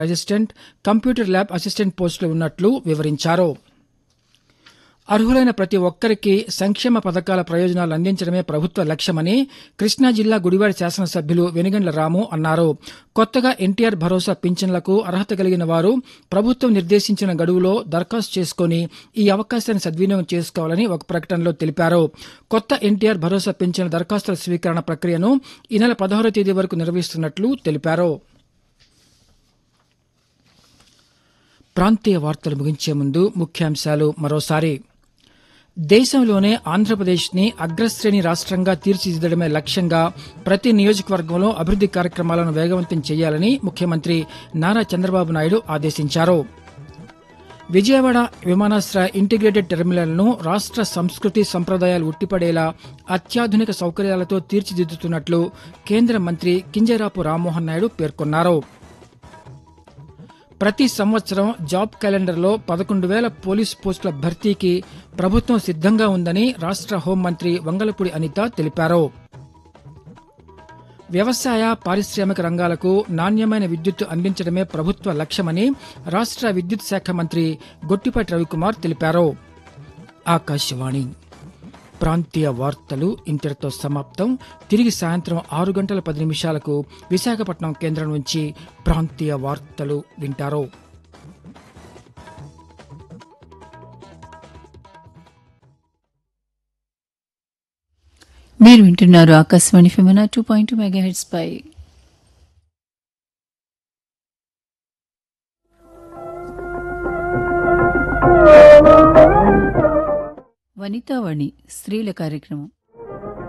assistant computer lab assistant పోస్టులు ఉన్నట్లు వివరించారు అర్హులైన ప్రతి ఒక్కరికి సంక్షేమ పథకాల ప్రయోజనాలు అందించడమే ప్రభుత్వ లక్ష్యమని కృష్ణా జిల్లా గుడివాడ శాసనసభ్యులు వెనుగండ్ల రాము అన్నారు కొత్తగా ఎన్టీఆర్ భరోసా పింఛన్లకు అర్హత కలిగిన వారు ప్రభుత్వం నిర్దేశించిన గడువులో దరఖాస్తు చేసుకుని ఈ అవకాశాన్ని సద్వినియోగం చేసుకోవాలని ఒక ప్రకటనలో తెలిపారు కొత్త ఎన్టీఆర్ భరోసా పింఛన్ల దరఖాస్తుల స్వీకరణ ప్రక్రియను ఈ నెల పదహారో తేదీ వరకు నిర్వహిస్తున్నట్లు తెలిపారు ప్రాంతీయ వార్తలు ముగించే ముందు ముఖ్యాంశాలు మరోసారి దేశంలోనే ఆంధ్రప్రదేశ్ని అగ్రశ్రేణి రాష్ట్రంగా తీర్చిదిద్దడమే లక్ష్యంగా ప్రతి నియోజకవర్గంలో అభివృద్ది కార్యక్రమాలను వేగవంతం చేయాలని ముఖ్యమంత్రి నారా చంద్రబాబు నాయుడు ఆదేశించారు విజయవాడ విమానాశ్రయ ఇంటిగ్రేటెడ్ టెర్మినల్ను రాష్ట్ర సంస్కృతి సంప్రదాయాలు ఉట్టిపడేలా అత్యాధునిక సౌకర్యాలతో తీర్చిదిద్దుతున్నట్లు కేంద్ర మంత్రి కింజరాపు రామ్మోహన్ నాయుడు పేర్కొన్నారు ప్రతి సంవత్సరం జాబ్ క్యాలెండర్లో పదకొండు వేల పోలీస్ పోస్టుల భర్తీకి ప్రభుత్వం సిద్దంగా ఉందని రాష్ట్ర హోంమంత్రి వంగలపూడి అనిత తెలిపారు వ్యవసాయ పారిశ్రామిక రంగాలకు నాణ్యమైన విద్యుత్ అందించడమే ప్రభుత్వ లక్ష్యమని రాష్ట్ర విద్యుత్ శాఖ మంత్రి గొట్టిపాటి రవికుమార్ తెలిపారు ఆకాశవాణి ప్రాంతీయ వార్తలు ఇంతటితో సమాప్తం తిరిగి సాయంత్రం ఆరు గంటల పది నిమిషాలకు విశాఖపట్నం కేంద్రం నుంచి ప్రాంతీయ వార్తలు వింటారు మీరు వింటున్నారు ఆకాశవాణి ఫిమనా two point two megahertz పై వనితావాణి స్త్రీల కార్యక్రమం